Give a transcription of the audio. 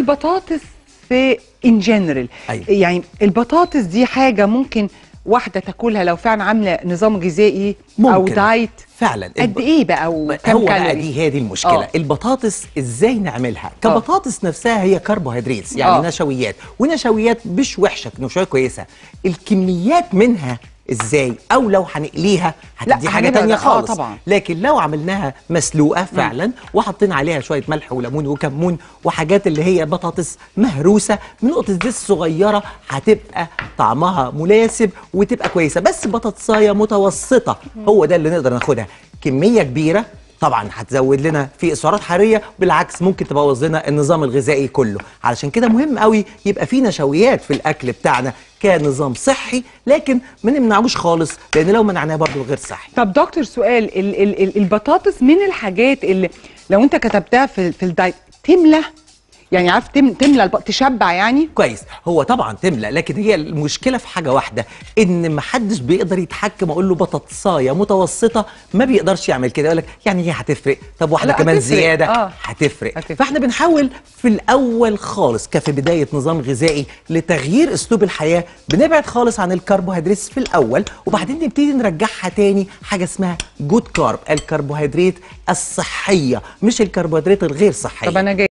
البطاطس في ان جنرال أيوة. يعني البطاطس دي حاجه ممكن واحده تاكلها لو فعلا عامله نظام غذائي او ممكن. دايت فعلا قد الب- ايه بقى وكم هو بقى كالوري دي هي دي المشكله آه. البطاطس ازاي نعملها كبطاطس نفسها هي كربوهيدرات يعني آه. نشويات ونشويات مش وحشه نشويات كويسه الكميات منها ازاي او لو هنقليها لا، هتدي حاجه هنعملها- تانية آه، خالص طبعا. لكن لو عملناها مسلوقه فعلا وحطينا عليها شويه ملح وليمون وكمون وحاجات اللي هي بطاطس مهروسه من نقطه زيت صغيره هتبقى طعمها مناسب وتبقى كويسه بس بطاطسايه متوسطه هو ده اللي نقدر ناخدها كميه كبيره طبعا هتزود لنا في سعرات حراريه بالعكس ممكن تبوظ لنا النظام الغذائي كله علشان كده مهم قوي يبقى في نشويات في الاكل بتاعنا كنظام صحي لكن ما نمنعوش خالص لان لو منعناه برضه غير صحي طب دكتور سؤال ال ال ال البطاطس من الحاجات اللي لو انت كتبتها في في الدايت تملى يعني عارف تم تملى الب... تشبع يعني كويس هو طبعا تملى لكن هي المشكله في حاجه واحده ان ما حدش بيقدر يتحكم اقول له بطاطسايه متوسطه ما بيقدرش يعمل كده يقول لك يعني هي هتفرق طب واحده لا، كمان هتفرق. زياده آه. هتفرق. هتفرق. فاحنا بنحاول في الاول خالص كفي بدايه نظام غذائي لتغيير اسلوب الحياه بنبعد خالص عن الكربوهيدرات في الاول وبعدين نبتدي نرجعها تاني حاجه اسمها جود كارب الكربوهيدرات الصحيه مش الكربوهيدرات الغير صحيه طب انا جاي